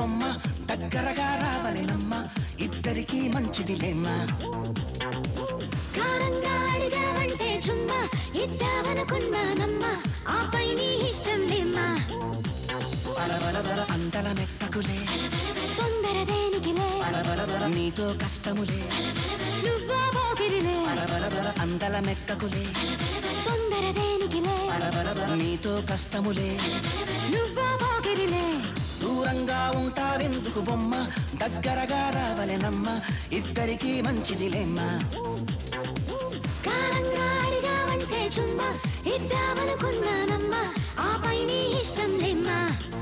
బొమ్మ దగ్గరగా రావలేనమ్మ ఇద్దరికీ మంచిదిలేమ్మా కారంగా అడిగావంటే చుమ్మా ఇద్దామనుకున్నానమ్మా ఆపై నీ ఇష్టం లేమ్మా బలబలబల అందల మెక్కకులే తొందర దేనికిలే బలబలబల నీతో కష్టములే నువ్వా పోకిరిలే బలబలబల అందల మెక్కకులే తొందర దేనికిలే బలబలబల నీతో కష్టములే నువ్వా పోకిరిలే దూరంగా ఉంటావెందుకు బొమ్మ దగ్గరగా రావలెనమ్మ ఇద్దరికీ మంచిదిలేమ్మా కారంగా అడిగావంటే చుమ్మా ఇద్దామనుకున్నానమ్మా ఆపై నీ ఇష్టం లేమ్మా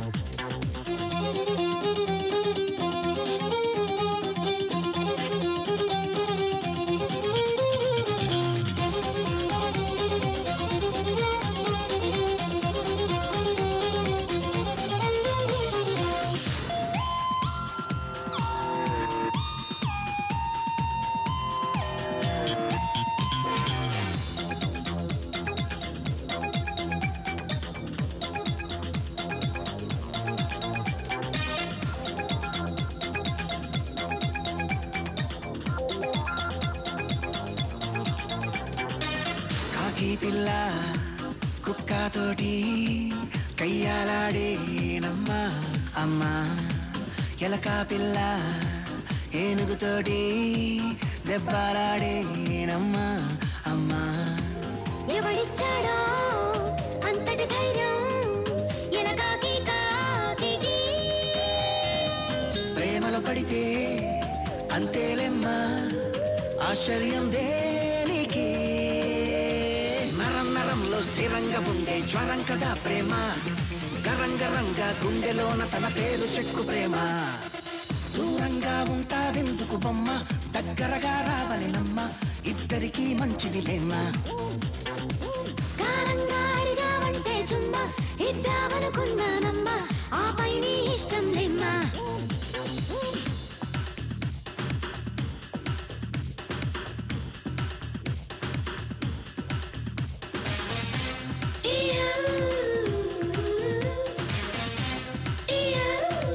కాకి పిల్ల కుక్కతోటి కయ్యాలాడేనమ్మా అమ్మా ఎలక పిల్ల ఏనుగుతోటి దెబ్బలాడేనమ్మా అమ్మా ఎవడిచ్చాడో అంతటి ధైర్యం ఎలగాకి కాకి ప్రేమలో పడితే అంతేలెమ్మా ఆశ్చర్యం దేనికి నరం నరంలో స్థిరంగా ఉండే జ్వరం కదా ప్రేమ గరంగరంగా గుండెలోన తన పేరు చెక్కు ప్రేమ దూరంగా ఉంటావెందుకు బొమ్మ దగ్గరగా రావలెనమ్మ ఇద్దరికీ మంచిదిలేమ్మా కారంగా అడిగావంటే చుమ్మా ఇద్దామనుకున్నానమ్మా ఆపై నీ ఇష్టం లేమ్మా ఇయ్యూ. ఇయ్యూ.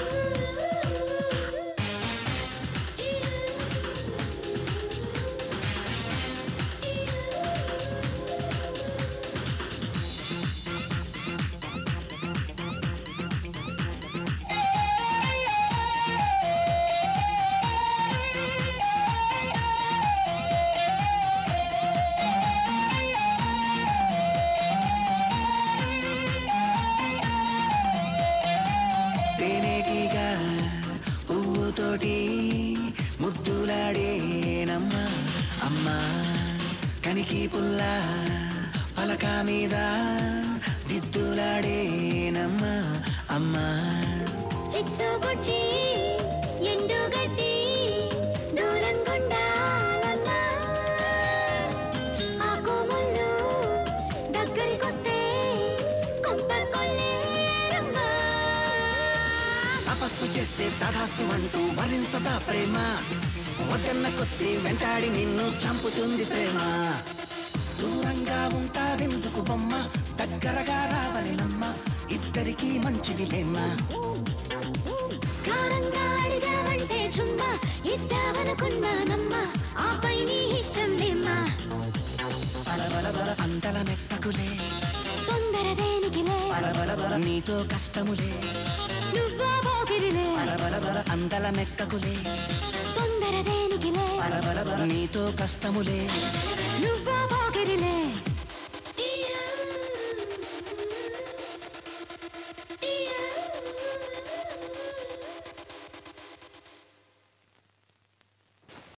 తేనేటిగా పువ్వుతోటి ముద్దులాడేనమ్మా అమ్మా కనికి పుల్ల పలక మీద దిద్దులాడేనమ్మా అమ్మా చిచ్చుబుట్టి ఎండుగడ్డి దూరం గుండాలన్నా ఆకు ముళ్ళు దగ్గరికొస్తే కొంప కొల్లేరమ్మా తపస్సు చేస్తే తదాస్తు అంటూ వరించదా ప్రేమ వద్దన్న కొద్ది వెంటాడి నిన్ను చంపుతుంది ప్రేమ దూరంగా ఉంటావెందుకు బొమ్మ దగ్గరగా రావలెనమ్మ ఇద్దరికీ మంచిదిలేమ్మా కారంగా అడిగావంటే చుమ్మా ఇద్దామనుకున్నానమ్మా ఆపై నీ ఇష్టం లేమ్మా బలబలబల అందల మెట్టకులే తొందర దేనికిలే బలబలబల నీతో కష్టములే నువ్వా పోకిరిలే బలబలబల అందల మెక్కకులే తొందర దేనికిలే బలబలబల నీతో కష్టములే నువ్వా పోకిరిలే